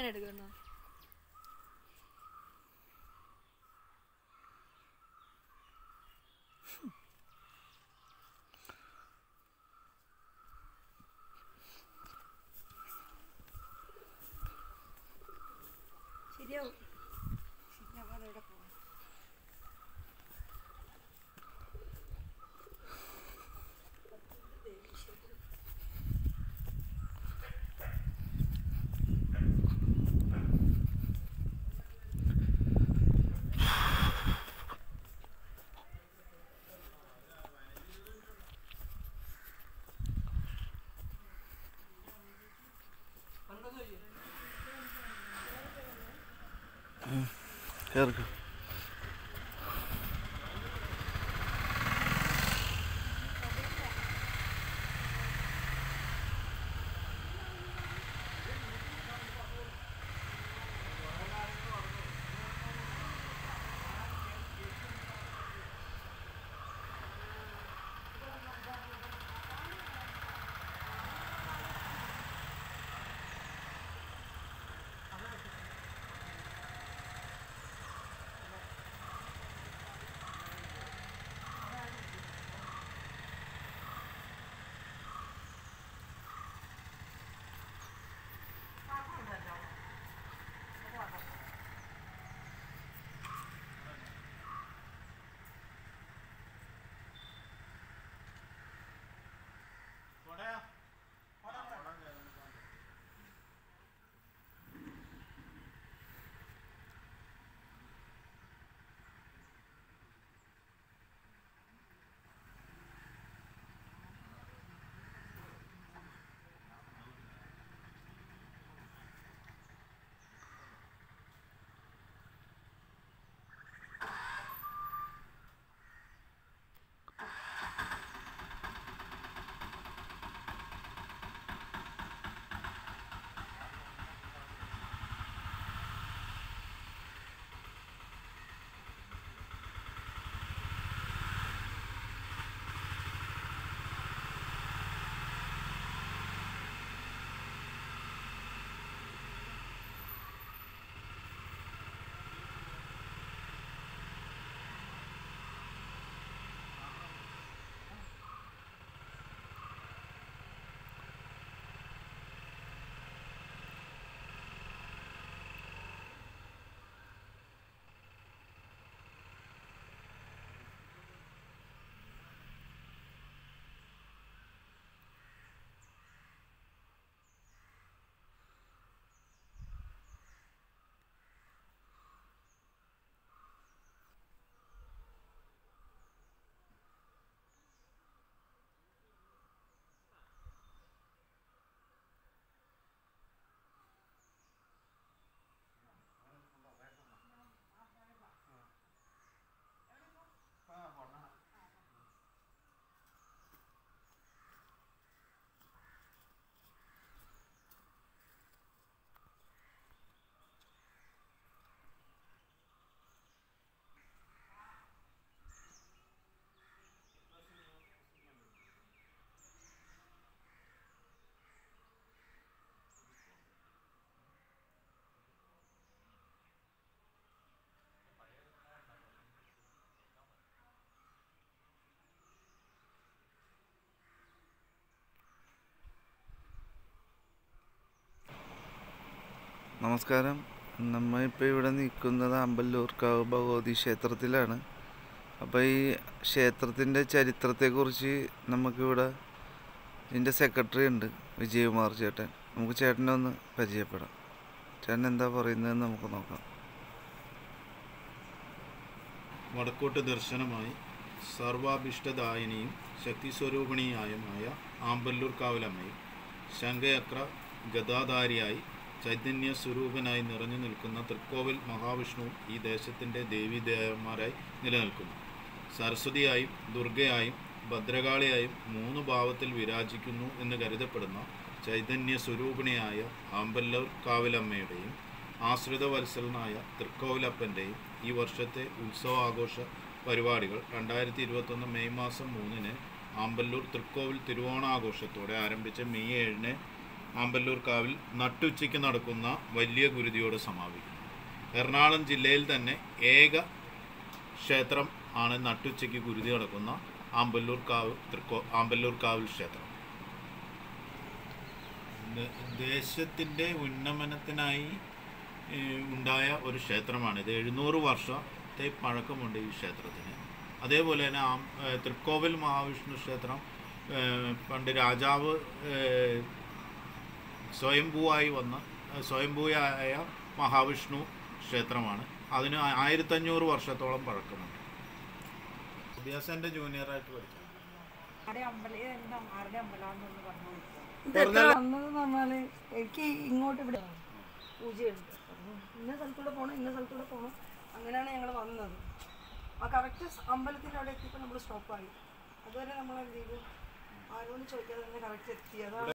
എടുക്കണോ ശരിയാവും ശരിയാവാതെ എവിടെ പോകും കേർക്ക് നമസ്കാരം നമ്മൾ ഇപ്പോൾ ഇവിടെ നിൽക്കുന്നത് അമ്പല്ലൂർക്കാവ് ഭഗവതി ക്ഷേത്രത്തിലാണ് അപ്പോൾ ഈ ക്ഷേത്രത്തിൻ്റെ ചരിത്രത്തെക്കുറിച്ച് നമുക്കിവിടെ ഇതിൻ്റെ സെക്രട്ടറി ഉണ്ട് വിജയകുമാർ ചേട്ടൻ നമുക്ക് ചേട്ടനെ ഒന്ന് പരിചയപ്പെടാം ചേട്ടൻ എന്താ പറയുന്നതെന്ന് നമുക്ക് നോക്കാം വടക്കോട്ട് ദർശനമായി സർവാഭിഷ്ടദായിനിയും ശക്തിസ്വരൂപിണിയായുമായ ആമ്പല്ലൂർ കാവലമ്മയും ശംഖചക്ര ഗദാധാരിയായി ചൈതന്യ സ്വരൂപനായി നിറഞ്ഞു നിൽക്കുന്ന തൃക്കോവിൽ മഹാവിഷ്ണുവും ഈ ദേശത്തിൻ്റെ ദേവീദേവന്മാരായി നിലനിൽക്കുന്നു സരസ്വതിയായും ദുർഗയായും ഭദ്രകാളിയായും മൂന്ന് ഭാവത്തിൽ വിരാജിക്കുന്നു എന്ന് കരുതപ്പെടുന്ന ചൈതന്യ സ്വരൂപിണിയായ ആമ്പല്ലൂർ കാവിലമ്മയുടെയും ആശ്രിത വത്സലനായ തൃക്കോവിലപ്പൻ്റെയും ഈ വർഷത്തെ ഉത്സവാഘോഷ പരിപാടികൾ രണ്ടായിരത്തി ഇരുപത്തൊന്ന് മെയ് മാസം മൂന്നിന് ആമ്പല്ലൂർ തൃക്കോവിൽ തിരുവോണാഘോഷത്തോടെ ആരംഭിച്ച മെയ് ഏഴിന് ആമ്പല്ലൂർ കാവിൽ നട്ടുച്ചയ്ക്ക് നടക്കുന്ന വലിയ ഗുരുതിയോട് സമാപിക്കുന്നു എറണാകുളം ജില്ലയിൽ തന്നെ ഏക ക്ഷേത്രം ആണ് നട്ടുച്ചയ്ക്ക് ഗുരുതി നടക്കുന്ന ആമ്പല്ലൂർ കാവ് തൃക്കോ ആമ്പല്ലൂർ കാവിൽ ക്ഷേത്രം ദ- ദേശത്തിൻ്റെ ഉന്നമനത്തിനായി ഏഹ്, ഉണ്ടായ ഒരു ക്ഷേത്രമാണ് ഇത് എഴുന്നൂറ് വർഷത്തെ പഴക്കമുണ്ട് ഈ ക്ഷേത്രത്തിന് അതേപോലെ തന്നെ ആം- ഏഹ്, തൃക്കോവിൽ മഹാവിഷ്ണു ക്ഷേത്രം ഏഹ്, പണ്ട് രാജാവ് ഏഹ്, സ്വയംഭൂവായി വന്ന ഏഹ്, സ്വയംഭൂയായ മഹാവിഷ്ണു ക്ഷേത്രമാണ് അതിന് ആ- ആയിരത്തഞ്ഞൂറ് വർഷത്തോളം പഴക്കമുണ്ട് അഭ്യാസൻ്റെ ജൂനിയറായിട്ട് പഠിച്ചു ആരുടെ അമ്പലം ഇത് എന്താ ആരുടെ അമ്പലമാണെന്നൊന്ന് പറഞ്ഞു കൊടുക്കാം ഇതെത്ര വന്നതെന്ന് പറഞ്ഞാല് എനിക്ക് ഇങ്ങോട്ട് ഇവിടെ പൂജയുണ്ട് അപ്പം ഇന്ന സ്ഥലത്തൂടെ പോകണം ഇന്ന സ്ഥലത്തൂടെ പോകണം അങ്ങനെയാണ് ഞങ്ങൾ വന്നത് ആ കറക്റ്റ് അമ്പലത്തിൻ്റെ അവിടെ എത്തിയപ്പോൾ നമ്മൾ സ്റ്റോപ്പായി അതുവരെ നമ്മൾ എന്ത് ചെയ്തു ആരോടും ചോദിക്കാതെ തന്നെ കറക്റ്റ് എത്തി അതാണ്